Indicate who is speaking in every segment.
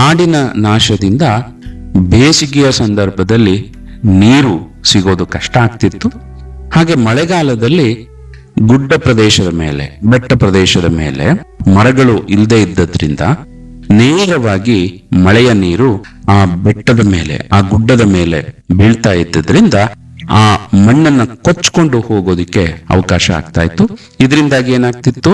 Speaker 1: ಕಾಡಿನ ನಾಶದಿಂದ ಬೇಸಿಗೆಯ ಸಂದರ್ಭದಲ್ಲಿ ನೀರು ಸಿಗೋದು ಕಷ್ಟ ಆಗ್ತಿತ್ತು ಹಾಗೆ ಮಳೆಗಾಲದಲ್ಲಿ ಗುಡ್ಡ ಪ್ರದೇಶದ ಮೇಲೆ ಬೆಟ್ಟ ಪ್ರದೇಶದ ಮೇಲೆ ಮರಗಳು ಇಲ್ಲದೆ ಇದ್ದದ್ರಿಂದ ನೇರವಾಗಿ ಮಳೆಯ ನೀರು ಆ ಬೆಟ್ಟದ ಮೇಲೆ ಆ ಗುಡ್ಡದ ಮೇಲೆ ಬೀಳ್ತಾ ಇದ್ದದ್ರಿಂದ ಆ ಮಣ್ಣನ್ನ ಕೊಚ್ಕೊಂಡು ಹೋಗೋದಿಕ್ಕೆ ಅವಕಾಶ ಆಗ್ತಾ ಇತ್ತು ಇದರಿಂದಾಗಿ ಏನಾಗ್ತಿತ್ತು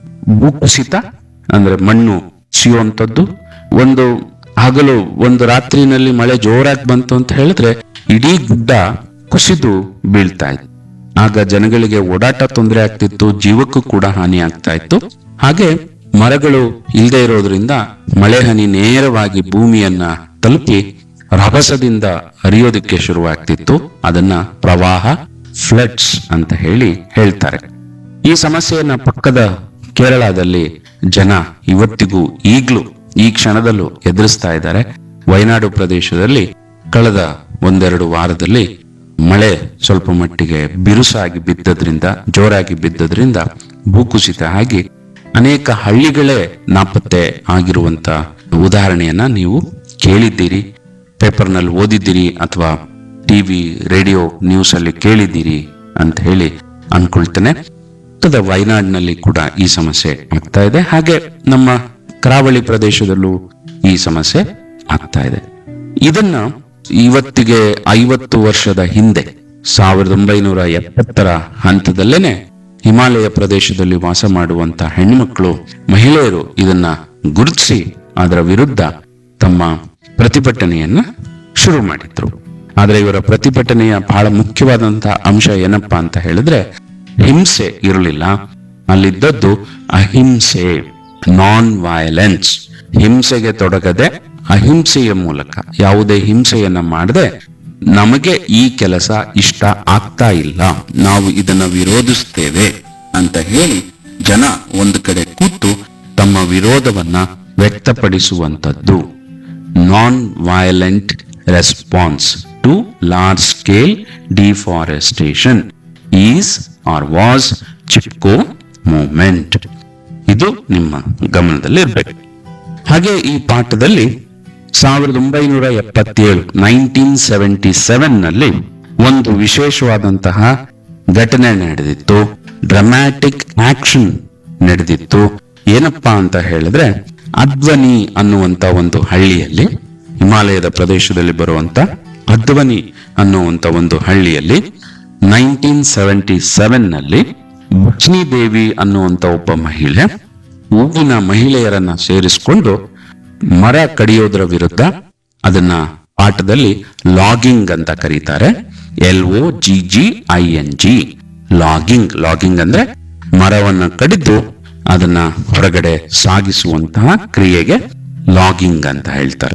Speaker 1: ಭೂಕುಸಿತ ಅಂದ್ರೆ ಮಣ್ಣು ಸಿಯುವಂಥದ್ದು ಒಂದು ಹಗಲು ಒಂದು ರಾತ್ರಿನಲ್ಲಿ ಮಳೆ ಜೋರಾಗಿ ಬಂತು ಅಂತ ಹೇಳಿದ್ರೆ ಇಡೀ ಗುಡ್ಡ ಕುಸಿದು ಬೀಳ್ತಾ ಇತ್ತು ಆಗ ಜನಗಳಿಗೆ ಓಡಾಟ ತೊಂದರೆ ಆಗ್ತಿತ್ತು ಜೀವಕ್ಕೂ ಕೂಡ ಹಾನಿ ಆಗ್ತಾ ಇತ್ತು ಹಾಗೆ ಮರಗಳು ಇಲ್ಲದೆ ಇರೋದ್ರಿಂದ ಮಳೆ ಹನಿ ನೇರವಾಗಿ ಭೂಮಿಯನ್ನ ತಲುಪಿ ರಭಸದಿಂದ ಹರಿಯೋದಕ್ಕೆ ಶುರುವಾಗ್ತಿತ್ತು ಅದನ್ನ ಪ್ರವಾಹ ಫ್ಲಡ್ಸ್ ಅಂತ ಹೇಳಿ ಹೇಳ್ತಾರೆ ಈ ಸಮಸ್ಯೆಯನ್ನ ಪಕ್ಕದ ಕೇರಳದಲ್ಲಿ ಜನ ಇವತ್ತಿಗೂ ಈಗ್ಲೂ ಈ ಕ್ಷಣದಲ್ಲೂ ಎದುರಿಸ್ತಾ ಇದ್ದಾರೆ ವಯನಾಡು ಪ್ರದೇಶದಲ್ಲಿ ಕಳೆದ ಒಂದೆರಡು ವಾರದಲ್ಲಿ ಮಳೆ ಸ್ವಲ್ಪ ಮಟ್ಟಿಗೆ ಬಿರುಸಾಗಿ ಬಿದ್ದದ್ರಿಂದ ಜೋರಾಗಿ ಬಿದ್ದದ್ರಿಂದ ಭೂಕುಸಿತ ಆಗಿ ಅನೇಕ ಹಳ್ಳಿಗಳೇ ನಾಪತ್ತೆ ಆಗಿರುವಂತ ಉದಾಹರಣೆಯನ್ನ ನೀವು ಕೇಳಿದ್ದೀರಿ ಪೇಪರ್ನಲ್ಲಿ ಓದಿದ್ದೀರಿ ಅಥವಾ ಟಿವಿ ರೇಡಿಯೋ ನ್ಯೂಸ್ ಅಲ್ಲಿ ಕೇಳಿದ್ದೀರಿ ಅಂತ ಹೇಳಿ ಅನ್ಕೊಳ್ತೇನೆ ಪಕ್ಕದ ವಯನಾಡಿನಲ್ಲಿ ಕೂಡ ಈ ಸಮಸ್ಯೆ ಆಗ್ತಾ ಇದೆ ಹಾಗೆ ನಮ್ಮ ಕರಾವಳಿ ಪ್ರದೇಶದಲ್ಲೂ ಈ ಸಮಸ್ಯೆ ಆಗ್ತಾ ಇದೆ ಇದನ್ನ ಇವತ್ತಿಗೆ ಐವತ್ತು ವರ್ಷದ ಹಿಂದೆ ಸಾವಿರದ ಒಂಬೈನೂರ ಎಪ್ಪತ್ತರ ಹಂತದಲ್ಲೇನೆ ಹಿಮಾಲಯ ಪ್ರದೇಶದಲ್ಲಿ ವಾಸ ಮಾಡುವಂತ ಹೆಣ್ಮಕ್ಳು ಮಹಿಳೆಯರು ಇದನ್ನ ಗುರುತಿಸಿ ಅದರ ವಿರುದ್ಧ ತಮ್ಮ ಪ್ರತಿಭಟನೆಯನ್ನ ಶುರು ಮಾಡಿದ್ರು ಆದ್ರೆ ಇವರ ಪ್ರತಿಭಟನೆಯ ಬಹಳ ಮುಖ್ಯವಾದಂತಹ ಅಂಶ ಏನಪ್ಪಾ ಅಂತ ಹೇಳಿದ್ರೆ ಹಿಂಸೆ ಇರಲಿಲ್ಲ ಅಲ್ಲಿದ್ದದ್ದು ಅಹಿಂಸೆ ನಾನ್ ವಯಲೆನ್ಸ್ ಹಿಂಸೆಗೆ ತೊಡಗದೆ ಅಹಿಂಸೆಯ ಮೂಲಕ ಯಾವುದೇ ಹಿಂಸೆಯನ್ನ ಮಾಡದೆ ನಮಗೆ ಈ ಕೆಲಸ ಇಷ್ಟ ಆಗ್ತಾ ಇಲ್ಲ ನಾವು ಇದನ್ನ ವಿರೋಧಿಸ್ತೇವೆ ಅಂತ ಹೇಳಿ ಜನ ಒಂದು ಕಡೆ ಕೂತು ತಮ್ಮ ವಿರೋಧವನ್ನ ವ್ಯಕ್ತಪಡಿಸುವಂತದ್ದು non violent response to large scale deforestation is are was Chipko movement ಇದು ನಿಮ್ಮ ಗಮನದಲ್ಲಿ ಇರಬೇಕು ಹಾಗೆ ಈ ಪಾಠದಲ್ಲಿ ಸಾವಿರದ ಒಂಬೈನೂರ ಎಪ್ಪತ್ತೇಳು ನೈನ್ಟೀನ್ ಸೆವೆಂಟಿ ಸೆವೆನ್ ನಲ್ಲಿ ಒಂದು ವಿಶೇಷವಾದಂತಹ ಘಟನೆ ನಡೆದಿತ್ತು ಡ್ರಮ್ಯಾಟಿಕ್ ಆಕ್ಷನ್ ನಡೆದಿತ್ತು ಏನಪ್ಪಾ ಅಂತ ಹೇಳಿದ್ರೆ ಅದ್ವನಿ ಅನ್ನುವಂತ ಒಂದು ಹಳ್ಳಿಯಲ್ಲಿ ಹಿಮಾಲಯದ ಪ್ರದೇಶದಲ್ಲಿ ಬರುವಂತ ಅದ್ವನಿ ಅನ್ನುವಂತ ಒಂದು ಹಳ್ಳಿಯಲ್ಲಿ ನೈನ್ಟೀನ್ ಸೆವೆಂಟಿ ಸೆವೆನ್ ನಲ್ಲಿ ಬಚ್ನಿ ದೇವಿ ಅನ್ನುವಂತ ಒಬ್ಬ ಮಹಿಳೆ ಊರಿನ ಮಹಿಳೆಯರನ್ನ ಸೇರಿಸಿಕೊಂಡು ಮರ ಕಡಿಯೋದ್ರ ವಿರುದ್ಧ ಅದನ್ನ ಪಾಠದಲ್ಲಿ ಲಾಗಿಂಗ್ ಅಂತ ಕರೀತಾರೆ L O G G I N G logging logging ಅಂದ್ರೆ ಮರವನ್ನ ಕಡಿದು ಅದನ್ನ ಹೊರಗಡೆ ಸಾಗಿಸುವಂತಹ ಕ್ರಿಯೆಗೆ ಲಾಗಿಂಗ್ ಅಂತ ಹೇಳ್ತಾರೆ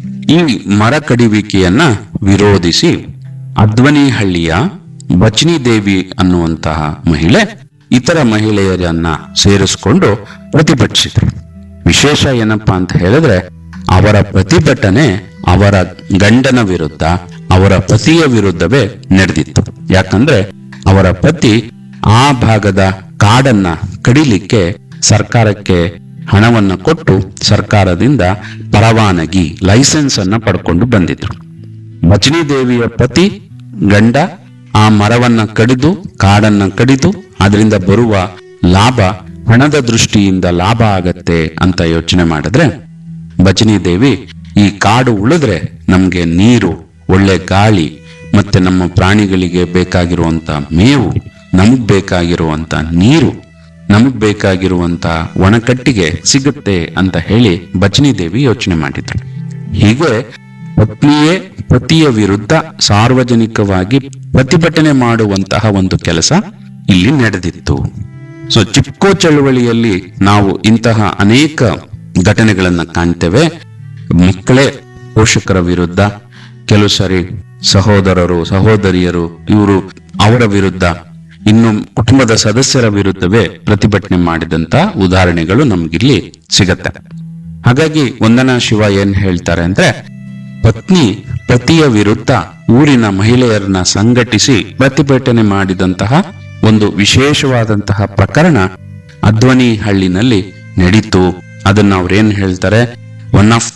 Speaker 1: ಈ ಮರ ಕಡಿಯುವಿಕೆಯನ್ನ ವಿರೋಧಿಸಿ ಅದ್ವನಿ ಹಳ್ಳಿಯ ಬಚ್ನಿ ದೇವಿ ಅನ್ನುವಂತಹ ಮಹಿಳೆ ಇತರ ಮಹಿಳೆಯರನ್ನ ಸೇರಿಸಿಕೊಂಡು ಪ್ರತಿಭಟಿಸಿದ್ರು ವಿಶೇಷ ಏನಪ್ಪಾ ಅಂತ ಹೇಳಿದ್ರೆ ಅವರ ಪ್ರತಿಭಟನೆ ಅವರ ಗಂಡನ ವಿರುದ್ಧ ಅವರ ಪತಿಯ ವಿರುದ್ಧವೇ ನಡೆದಿತ್ತು ಯಾಕಂದ್ರೆ ಅವರ ಪತಿ ಆ ಭಾಗದ ಕಾಡನ್ನ ಕಡಿಲಿಕ್ಕೆ ಸರ್ಕಾರಕ್ಕೆ ಹಣವನ್ನ ಕೊಟ್ಟು ಸರ್ಕಾರದಿಂದ ಪರವಾನಗಿ ಲೈಸೆನ್ಸ್ ಅನ್ನ ಪಡ್ಕೊಂಡು ಬಂದಿದ್ರು ಬಚನಿ ದೇವಿಯ ಪತಿ ಗಂಡ ಆ ಮರವನ್ನ ಕಡಿದು ಕಾಡನ್ನ ಕಡಿದು ಅದರಿಂದ ಬರುವ ಲಾಭ ಹಣದ ದೃಷ್ಟಿಯಿಂದ ಲಾಭ ಆಗತ್ತೆ ಅಂತ ಯೋಚನೆ ಮಾಡಿದ್ರೆ ಬಚನಿ ದೇವಿ ಈ ಕಾಡು ಉಳಿದ್ರೆ ನಮ್ಗೆ ನೀರು ಒಳ್ಳೆ ಗಾಳಿ ಮತ್ತೆ ನಮ್ಮ ಪ್ರಾಣಿಗಳಿಗೆ ಬೇಕಾಗಿರುವಂತ ಮೇವು ನಮಗ್ ಬೇಕಾಗಿರುವಂತ ನೀರು ನಮಗ್ ಬೇಕಾಗಿರುವಂತ ಒಣಕಟ್ಟಿಗೆ ಸಿಗುತ್ತೆ ಅಂತ ಹೇಳಿ ಬಚನಿ ದೇವಿ ಯೋಚನೆ ಮಾಡಿದ್ರು ಹೀಗೆ ಪತ್ನಿಯೇ ಪತಿಯ ವಿರುದ್ಧ ಸಾರ್ವಜನಿಕವಾಗಿ ಪ್ರತಿಭಟನೆ ಮಾಡುವಂತಹ ಒಂದು ಕೆಲಸ ಇಲ್ಲಿ ನಡೆದಿತ್ತು ಸೊ ಚಿಪ್ಕೋ ಚಳುವಳಿಯಲ್ಲಿ ನಾವು ಇಂತಹ ಅನೇಕ ಘಟನೆಗಳನ್ನ ಕಾಣ್ತೇವೆ ಮಕ್ಕಳೇ ಪೋಷಕರ ವಿರುದ್ಧ ಕೆಲವು ಸರಿ ಸಹೋದರರು ಸಹೋದರಿಯರು ಇವರು ಅವರ ವಿರುದ್ಧ ಇನ್ನು ಕುಟುಂಬದ ಸದಸ್ಯರ ವಿರುದ್ಧವೇ ಪ್ರತಿಭಟನೆ ಮಾಡಿದಂತ ಉದಾಹರಣೆಗಳು ನಮ್ಗಿಲ್ಲಿ ಸಿಗತ್ತೆ ಹಾಗಾಗಿ ವಂದನಾ ಶಿವ ಏನ್ ಹೇಳ್ತಾರೆ ಅಂದ್ರೆ ಪತ್ನಿ ಪತಿಯ ವಿರುದ್ಧ ಊರಿನ ಮಹಿಳೆಯರನ್ನ ಸಂಘಟಿಸಿ ಪ್ರತಿಭಟನೆ ಮಾಡಿದಂತಹ ಒಂದು ವಿಶೇಷವಾದಂತಹ ಪ್ರಕರಣ ಅದ್ವನಿ ಹಳ್ಳಿನಲ್ಲಿ ನಡೀತು ಅದನ್ನ ಅವ್ರೇನ್ ಹೇಳ್ತಾರೆ ಒನ್ ಆಫ್